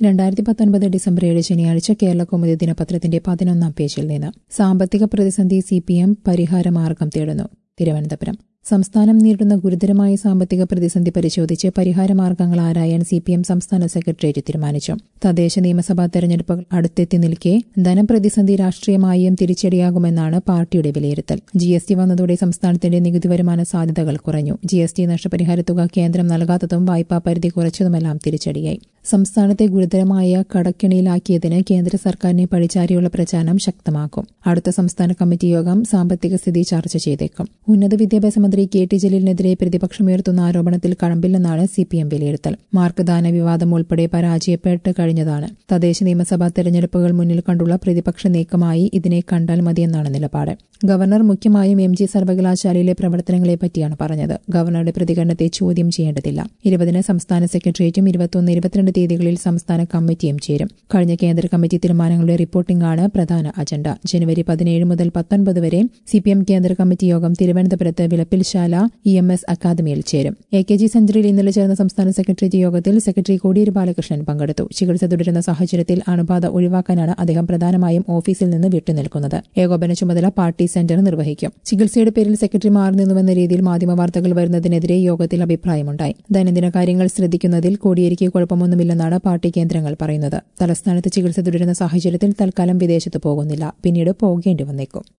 രണ്ടായിരത്തി പത്തൊൻപത് ഡിസംബർ ഏഴ് ശനിയാഴ്ച കേരള കൗമുദി ദിനപത്രത്തിന്റെ പതിനൊന്നാം പേജിൽ നിന്ന് സാമ്പത്തിക പ്രതിസന്ധി സി പി എം പരിഹാരമാർഗം തേടുന്നു തിരുവനന്തപുരം സംസ്ഥാനം നേരിടുന്ന ഗുരുതരമായ സാമ്പത്തിക പ്രതിസന്ധി പരിശോധിച്ച് പരിഹാരമാർഗങ്ങൾ ആരായാൻ സി പി എം സംസ്ഥാന സെക്രട്ടേറിയറ്റ് തീരുമാനിച്ചു തദ്ദേശ നിയമസഭാ തെരഞ്ഞെടുപ്പുകൾ അടുത്തെത്തി നിൽക്കെ ധനപ്രതിസന്ധി രാഷ്ട്രീയമായും തിരിച്ചടിയാകുമെന്നാണ് പാർട്ടിയുടെ വിലയിരുത്തൽ ജി എസ് ടി വന്നതോടെ സംസ്ഥാനത്തിന്റെ നികുതി വരുമാന സാധ്യതകൾ കുറഞ്ഞു ജി എസ് ടി നഷ്ടപരിഹാര തുക കേന്ദ്രം നൽകാത്തതും വായ്പാ പരിധി കുറച്ചതുമെല്ലാം തിരിച്ചടിയായി സംസ്ഥാനത്തെ ഗുരുതരമായ കടക്കിണിയിലാക്കിയതിന് കേന്ദ്ര സർക്കാരിനെ പഴിചാരിയുള്ള പ്രചാരണം ശക്തമാക്കും അടുത്ത സംസ്ഥാന കമ്മിറ്റി യോഗം സാമ്പത്തിക സ്ഥിതി ചർച്ച ചെയ്തേക്കും ഉന്നത വിദ്യാഭ്യാസ മന്ത്രി കെ ടി ജലീലിനെതിരെ പ്രതിപക്ഷമുയർത്തുന്ന ആരോപണത്തിൽ കഴമ്പില്ലെന്നാണ് സി പി എം വിലയിരുത്തൽ മാർക്ക് ദാന വിവാദം ഉൾപ്പെടെ പരാജയപ്പെട്ട് കഴിഞ്ഞതാണ് തദ്ദേശ നിയമസഭാ തെരഞ്ഞെടുപ്പുകൾ മുന്നിൽ കണ്ടുള്ള പ്രതിപക്ഷ നീക്കമായി ഇതിനെ കണ്ടാൽ മതിയെന്നാണ് നിലപാട് ഗവർണർ മുഖ്യമായും എം ജി സർവകലാശാലയിലെ പ്രവർത്തനങ്ങളെപ്പറ്റിയാണ് പറഞ്ഞത് ഗവർണറുടെ പ്രതികരണത്തെ ചോദ്യം ചെയ്യേണ്ടതില്ല ഇരുപതിന് സംസ്ഥാന സെക്രട്ടേറിയറ്റും ഇരുപത്തൊന്ന് ഇരുപത്തിരണ്ട് തീയതികളിൽ സംസ്ഥാന കമ്മിറ്റിയും ചേരും കഴിഞ്ഞ കേന്ദ്ര കമ്മിറ്റി തീരുമാനങ്ങളുടെ റിപ്പോർട്ടിംഗാണ് പ്രധാന അജണ്ട ജനുവരി പതിനേഴ് മുതൽ പത്തൊൻപത് വരെ സിപിഎം കേന്ദ്ര കമ്മിറ്റി യോഗം തിരുവനന്തപുരത്ത് വിളപ്പിൽശാല ഇ എം എസ് അക്കാദമിയിൽ ചേരും എ കെ ജി സെഞ്ചുറിയിൽ ഇന്നലെ ചേർന്ന സംസ്ഥാന സെക്രട്ടേറിയറ്റ് യോഗത്തിൽ സെക്രട്ടറി കോടിയേരി ബാലകൃഷ്ണൻ പങ്കെടുത്തു ചികിത്സ തുടരുന്ന സാഹചര്യത്തിൽ അണുബാധ ഒഴിവാക്കാനാണ് അദ്ദേഹം പ്രധാനമായും ഓഫീസിൽ നിന്ന് വിട്ടുനിൽക്കുന്നത് ഏകോപന ചുമതല പാർട്ടി സെന്റർ നിർവഹിക്കും ചികിത്സയുടെ പേരിൽ സെക്രട്ടറി മാറി നിന്നുവെന്ന രീതിയിൽ മാധ്യമവാർത്തകൾ വരുന്നതിനെതിരെ യോഗത്തിൽ അഭിപ്രായമുണ്ടായി ദൈനംദിന കാര്യങ്ങൾ ശ്രദ്ധിക്കുന്നതിൽ കോടിയേരിക്ക് കുഴപ്പമൊന്നുമില്ലെന്നാണ് പാർട്ടി കേന്ദ്രങ്ങൾ പറയുന്നത് തലസ്ഥാനത്ത് ചികിത്സ തുടരുന്ന സാഹചര്യത്തിൽ തൽക്കാലം വിദേശത്ത് പോകുന്നില്ല പിന്നീട് പോകേണ്ടി വന്നേക്കും